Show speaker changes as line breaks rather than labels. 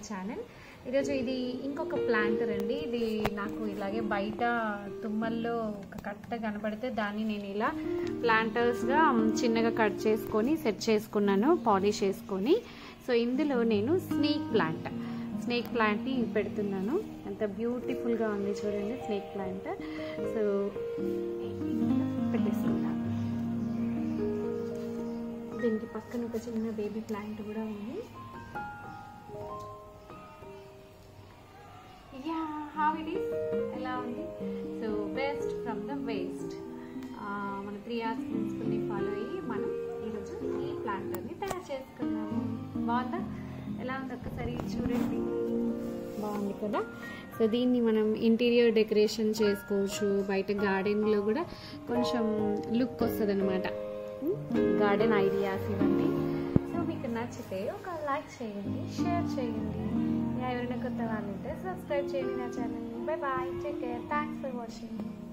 channel ఈరోజు ఇది ఇంకొక ప్లాంటర్ అండి ఇది నాకు ఇలాగే బయట తుమ్మల్లో ఒక కట్ట కనపడితే దాన్ని నేను ఇలా ప్లాంటర్స్గా చిన్నగా కట్ చేసుకొని సెట్ చేసుకున్నాను పాలిష్ చేసుకొని సో ఇందులో నేను స్నేక్ ప్లాంట్ స్నేక్ ప్లాంట్ని పెడుతున్నాను ఎంత బ్యూటిఫుల్గా ఉంది చూడండి స్నేక్ ప్లాంట్ సో పెట్టేసుకుంటాను దీనికి పక్కన ఒక చిన్న బేబీ ప్లాంట్ కూడా ఉంది యా హౌ ఇట్ ఈస్ ఎలా ఉంది so best from the waste మన త్రీ అవర్స్ ప్రిన్సిపల్ని ఫాలో అయ్యి మనం ఈరోజు ఈ ప్లాంటర్ని తయారు చేసుకున్నాము బాగుందా ఎలా ఉంది ఒక్కసారి చూడండి బాగుంది కదా సో దీన్ని మనం ఇంటీరియర్ డెకరేషన్ చేసుకోవచ్చు బయట గార్డెన్లో కూడా కొంచెం లుక్ వస్తుంది అనమాట గార్డెన్ ఐడియాస్ ఇవన్నీ సో మీకు నచ్చితే ఒక లైక్ చేయండి షేర్ చేయండి ఎవరైనా కొత్త వాళ్ళు ఉంటే సబ్స్క్రైబ్ చేయండి నా ఛానల్ని bye bye take care thanks for watching